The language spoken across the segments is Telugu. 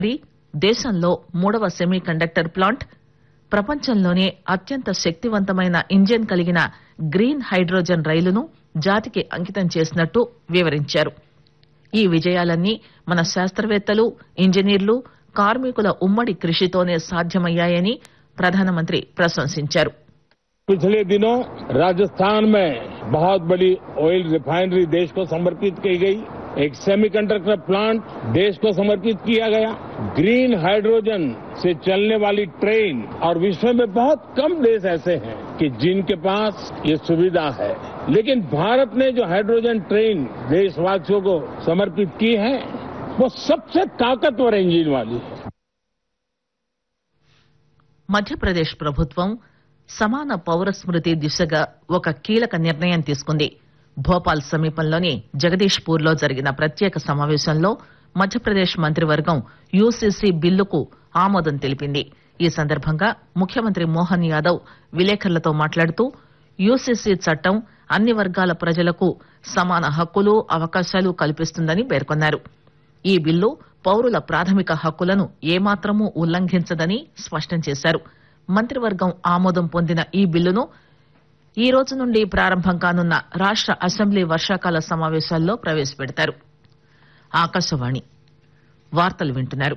ఇది దేశంలో మూడవ సెమీ కండక్టర్ ప్లాంట్ ప్రపంచంలోనే అత్యంత శక్తివంతమైన ఇంజిన్ కలిగిన గ్రీన్ హైడ్రోజన్ రైలును జాతికి అంకితం చేసినట్టు వివరించారు ఈ విజయాలన్నీ మన శాస్త్రవేత్తలు ఇంజనీర్లు కార్మికుల ఉమ్మడి కృషితోనే సాధ్యమయ్యాయని ప్రధానమంత్రి ప్రశంసించారు पिछले दिनों राजस्थान में बहुत बड़ी ऑयल रिफाइनरी देश को समर्पित की गई एक सेमीकंडक्टर प्लांट देश को समर्पित किया गया ग्रीन हाइड्रोजन से चलने वाली ट्रेन और विश्व में बहुत कम देश ऐसे हैं कि जिनके पास ये सुविधा है लेकिन भारत ने जो हाइड्रोजन ट्रेन देशवासियों को समर्पित की है वो सबसे ताकतवर इंजन वाली है మధ్యప్రదేశ్ ప్రభుత్వం సమాన పౌర స్మృతి దిశగా ఒక కీలక నిర్ణయం తీసుకుంది భోపాల్ సమీపంలోని జగదీష్పూర్ లో జరిగిన ప్రత్యేక సమావేశంలో మధ్యప్రదేశ్ మంత్రివర్గం యూసీసీ బిల్లుకు ఆమోదం తెలిపింది ఈ సందర్భంగా ముఖ్యమంత్రి మోహన్ యాదవ్ విలేకరులతో మాట్లాడుతూ యూసీసీ చట్టం అన్ని వర్గాల ప్రజలకు సమాన హక్కులు అవకాశాలు కల్పిస్తుందని పేర్కొన్నారు ఈ బిల్లు పౌరుల ప్రాథమిక హక్కులను ఏమాత్రమూ ఉల్లంఘించదని స్పష్టం చేశారు మంత్రివర్గం ఆమోదం పొందిన ఈ బిల్లును ఈ రోజు నుండి ప్రారంభం కానున్న రాష్ట అసెంబ్లీ వర్షాకాల సమావేశాల్లో ప్రవేశపెడతారు ఆకాశవాణి వార్తలు వింటున్నారు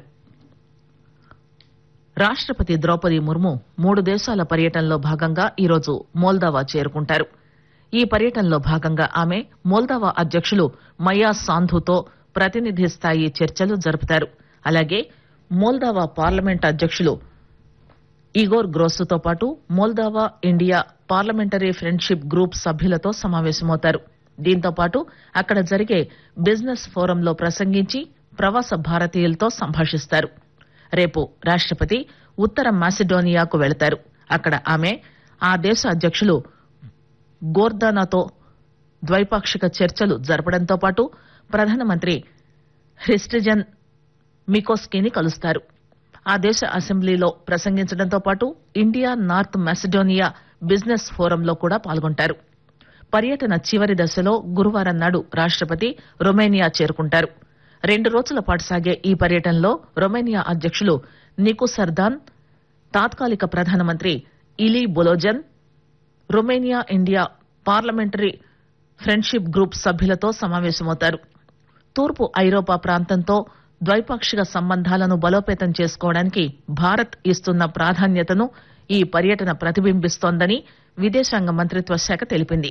రాష్టపతి ద్రౌపది ముర్ము మూడు దేశాల పర్యటనలో భాగంగా ఈరోజు మోల్దావా చేరుకుంటారు ఈ పర్యటనలో భాగంగా ఆమె మోల్దావా అధ్యక్షులు మయా సాంధుతో ప్రతినిధి స్థాయి చర్చలు జరుపుతారు అలాగే మోల్దావా పార్లమెంట్ అధ్యక్షులు ఇగోర్ గ్రోస్తో పాటు Moldova India parliamentary friendship group సభ్యులతో సమావేశమవుతారు దీంతో పాటు అక్కడ జరిగే బిజినెస్ ఫోరంలో ప్రసంగించి ప్రవాస భారతీయులతో సంభాషిస్తారు రేపు రాష్టపతి ఉత్తర మాసిడోనియాకు వెళతారు అక్కడ ఆమె ఆ దేశ అధ్యక్షులు గోర్దానాతో ద్వైపాక్షిక చర్చలు జరపడంతో పాటు ప్రధానమంత్రి హ్రిస్టిజన్ మికోస్కీని కలుస్తారు ఆ దేశ అసెంబ్లీలో ప్రసంగించడంతో పాటు ఇండియా నార్త్ మాసిడోనియా బిజినెస్ ఫోరంలో కూడా పాల్గొంటారు పర్యటన చివరి దశలో గురువారం నాడు రాష్టపతి రొమేనియా చేరుకుంటారు రెండు రోజుల పాటు సాగే ఈ పర్యటనలో రొమేనియా అధ్యక్షులు నికు సర్దాన్ తాత్కాలిక ప్రధానమంత్రి Ilie Bolojan Romania India parliamentary friendship group సభ్యులతో సమావేశమవుతారు తూర్పు ఐరోపా ప్రాంతంతో ద్వైపాక్షిక సంబంధాలను బలోపేతం చేసుకోవడానికి భారత్ ఇస్తున్న ప్రాధాన్యతను ఈ పర్యటన ప్రతిబింబిస్తోందని విదేశాంగ మంత్రిత్వ శాఖ తెలిపింది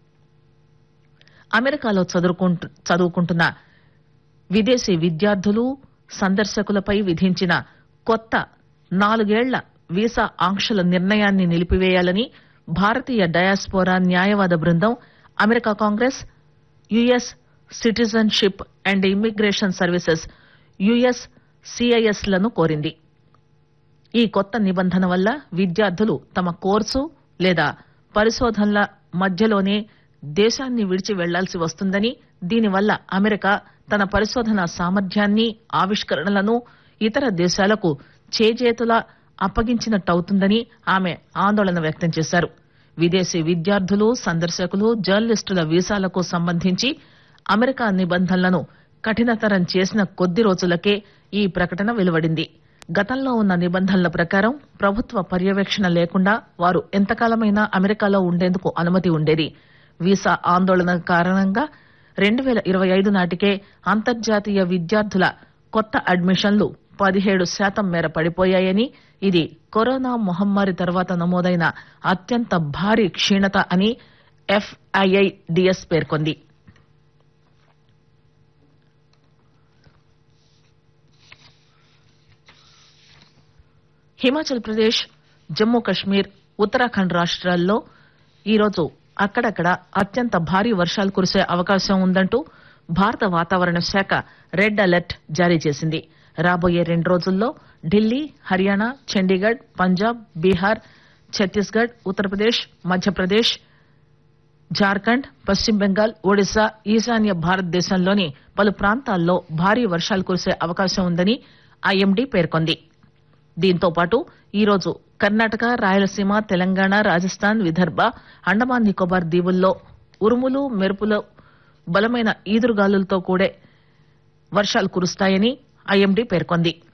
అమెరికాలో చదువుకుంటు చదువుకుంటున్న విదేశీ విద్యార్థులు సందర్శకులపై విధించిన కొత్త నాలుగేళ్ల వీసా ఆంక్షల నిర్ణయాన్ని నిలిపివేయాలని భారతీయ డయాస్పోరా న్యాయవాద బృందం America Congress US citizenship and immigration services US CIS లను కోరింది ఈ కొత్త నిబంధన వల్ల విద్యార్థులు తమ కోర్సు లేదా పరిశోధనల మధ్యలోనే దేశాన్ని విడిచి వెళ్లాల్సి వస్తుందని దీనివల్ల అమెరికా తన పరిశోధన సామర్థ్యాన్ని ఆవిష్కరణలను ఇతర దేశాలకు చేజేతులా అప్పగించినట్టవుతుందని ఆమె ఆందోళన వ్యక్తం చేశారు విదేశీ విద్యార్థులు సందర్శకులు జర్నలిస్టుల వీసాలకు సంబంధించి అమెరికా నిబంధనలను కఠినతరం చేసిన కొద్ది రోజులకే ఈ ప్రకటన వెలువడింది గతంలో ఉన్న నిబంధనల ప్రకారం ప్రభుత్వ పర్యవేక్షణ లేకుండా వారు ఎంతకాలమైనా అమెరికాలో ఉండేందుకు అనుమతి ఉండేది వీసా ఆందోళన కారణంగా రెండు వేల ఇరవై ఐదు నాటికే అంతర్జాతీయ విద్యార్థుల కొత్త అడ్మిషన్లు పదిహేడు శాతం మేర పడిపోయాయని ఇది కరోనా మహమ్మారి తర్వాత నమోదైన అత్యంత భారీ క్షీణత అని ఎఫ్ఐఐడిఎస్ పేర్కొంది హిమాచల్ ప్రదేశ్ జమ్మూ కశ్మీర్ ఉత్తరాఖండ్ రాష్ట్రాల్లో ఈరోజు అక్కడక్కడ అత్యంత భారీ వర్షాలు కురిసే అవకాశం ఉందంటూ భారత వాతావరణ శాఖ రెడ్ అలర్ట్ జారీ చేసింది రాబోయే రెండు రోజుల్లో ఢిల్లీ హర్యానా చండీగఢ్ పంజాబ్ బీహార్ ఛత్తీస్గఢ్ ఉత్తరప్రదేశ్ మధ్యప్రదేశ్ జార్ఖండ్ పశ్చిమ బెంగాల్ ఒడిశా ఈశాన్య భారతదేశంలోని పలు ప్రాంతాల్లో భారీ వర్షాలు కురిసే అవకాశం ఉందని ఐఎండీ పేర్కొంది దీంతో పాటు ఈరోజు కర్ణాటక రాయలసీమ తెలంగాణ రాజస్థాన్ విదర్భ అండమాన్ నికోబార్ దీవుల్లో ఉరుములు మెరుపులు బలమైన ఈదురుగాలులతో కూడే వర్షాలు కురుస్తాయని ఐఎండీ పేర్కొంది